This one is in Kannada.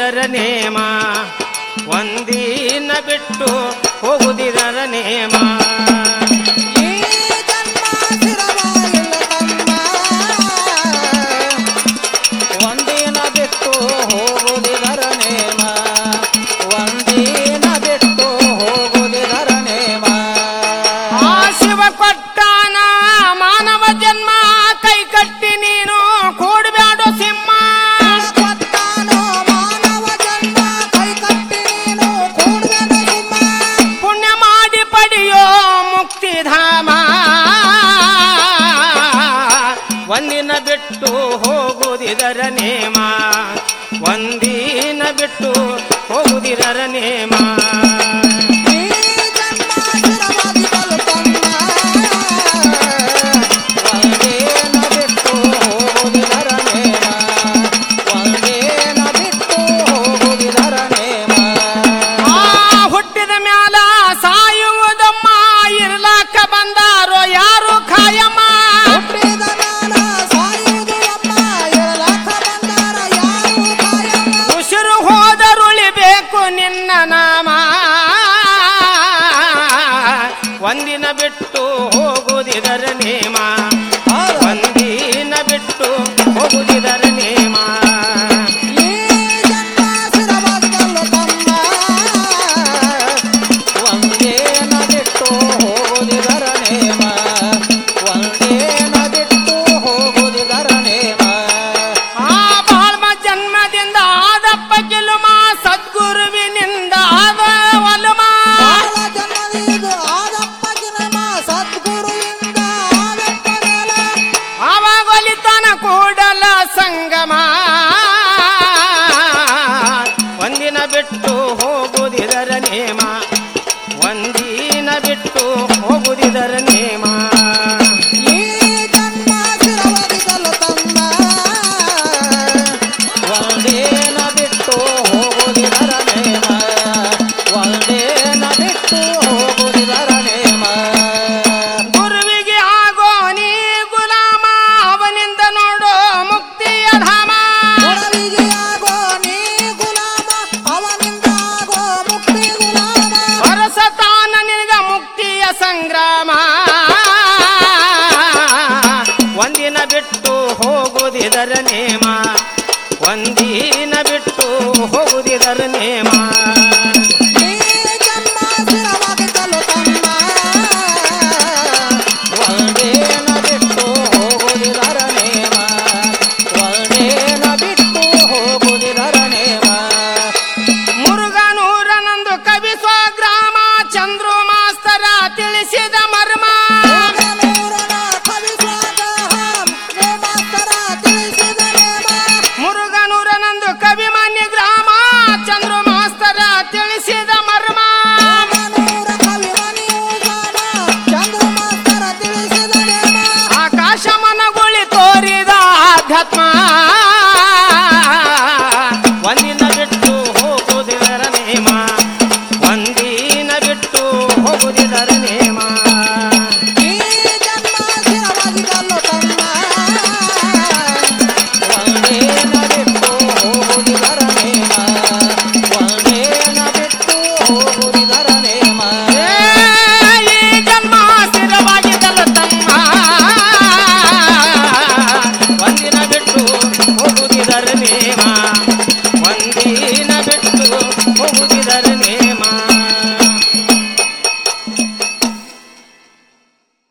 ಹೋಗುವುದಿದರ ನೇಮ ಒಂದಿನ ಬಿಟ್ಟು ಹೋಗುವುದಿದರ ನೇಮ ಈ ಜನ್ಮ ಸ್ಥಿರವಾಗಿಲ್ಲ ತಮ್ಮ ಒಂದಿನ ಬಿಟ್ಟು ಹೋಗುವುದಿದರ ನೇಮ ಒಂದಿನ ಬಿಟ್ಟು ಹೋಗುವುದಿದರ ನೇಮ ಆ ಶಿವ ಕೊಟ್ಟಾನ ಮಾನವ ಜನ್ಮ ಕೈ ಕಟ್ಟಿ ನೀನು ಕೂಡಬ್ಯಾಡೋ ಸಿಂಹ ಕೊಟ್ಟಾನೋ ಮಾನವ ಜನ್ಮ ಕೈ ಕಟ್ಟಿ ನೀನು ಕೂಡ್ಬೇಡ ಸುಮ್ಮ ಪುಣ್ಯ ಮಾಡಿ ಪಡೆಯೋ ಮುಕ್ತಿಧಾಮ ಒಂದಿನ ಬಿಟ್ಟು ಹೋಗುವುದಿದರ ನೇಮ ಒಂದಿನ ಬಿಟ್ಟು ಹೋಗುವುದಿದರ ನೇಮ ಈ ಜನ್ಮ ಸ್ಥಿರವಾಗಿರಲು ತಮ್ಮ ಒಂದೇನ ಬಿಟ್ಟು ಹೋಗುವುದಿದರ ನೇಮ ಒಂದೇನ ಬಿಟ್ಟು ಹೋಗುವುದಿದರ ನೇಮ ಆ ಹುಟ್ಟಿದ ಮ್ಯಾಲ ಸಾಯುವುದಮ್ಮ ಇರ್ಲಾಕ ಬಂದಾರೋ ಯಾರು ಖಾಯಮ್ಮ ಹುಟ್ಟಿದ ಮ್ಯಾಲ ಸಾಯುವುದು ಅಮ್ಮ ಇರಲಾಕ ಬಂದಾರ ಯಾರು ಕಾಯಮ್ಮ ಉಸಿರು ಹೋದರುಳಿಬೇಕು ನಿನ್ನ ನಾಮ ಒಂದಿನ ಬಿಟ್ಟು ಹೋಗುವುದಿದರ ನೇಮ ಒಂದಿನ ಬಿಟ್ಟು ಹೋಗುವುದಿದರ ನೇಮ ಈ ಜನ್ಮ ಸ್ಥಿರವಾಗಲು ತಮ್ಮ ಒಂದೇನ ಬಿಟ್ಟು ಹೋಗುವುದಿದರ ನೇಮ ಒಂದೇನ ಬಿಟ್ಟು ಹೋಗುವುದಿದರ ನೇಮ ಆ ಬಾಳ್ಮ ಜನ್ಮದಿಂದ ಆದಪ್ಪ ಗೆಲುಮ ಸದ್ಗುರುವಿನಿಂದ ಆದ ಒಲುಮ ಬಾಳ ಜನ್ಮದಿದು ಆದಪ್ಪ ಜನಮ ಸದ್ಗುರುವಿಂದ ಆದಪ್ಪ ನೆಲ ಆವಾಗೊಲಿತನ ಕೂಡಲ ಸಂಗಮ ಒಂದಿನ ಬಿಟ್ಟು ಹೋಗುವುದಿದರ ನೇಮ ಒಂದಿನ ಬಿಟ್ಟು ಹೋಗುವುದಿದರ ನೇಮ ಈ ಜನ್ಮ ಸ್ಥಿರವಾಗಿರಲು ತಮ್ಮ ಒಂದೇನ ಬಿಟ್ಟು ಹೋಗುವುದಿದರ ನೇಮ ಒಂದೇನ ಬಿಟ್ಟು ಹೋಗುವುದಿದರ ನೇಮ ಗುರುವಿಗೆ ಆಗೋ ನೀ ಗುಲಾಮ ಅವನಿಂದ ನೋಡೋ ಮುಕ್ತಿಯ ಧಾಮ ಗುಣವಿಗೆ ಆಗೋ ನೀ ಗುಲಾಮ ಅವನಿಂದ ಆಗೋ ಮುಕ್ತಿ ಗುಲಾಮ ಹೊರಸತಾನ ನಿನಗ ಮುಕ್ತಿಯ ಸಂಗ್ರಾಮ ಒಂದಿನ ಬಿಟ್ಟು ಹೋಗುವುದಿದರ ನೇಮ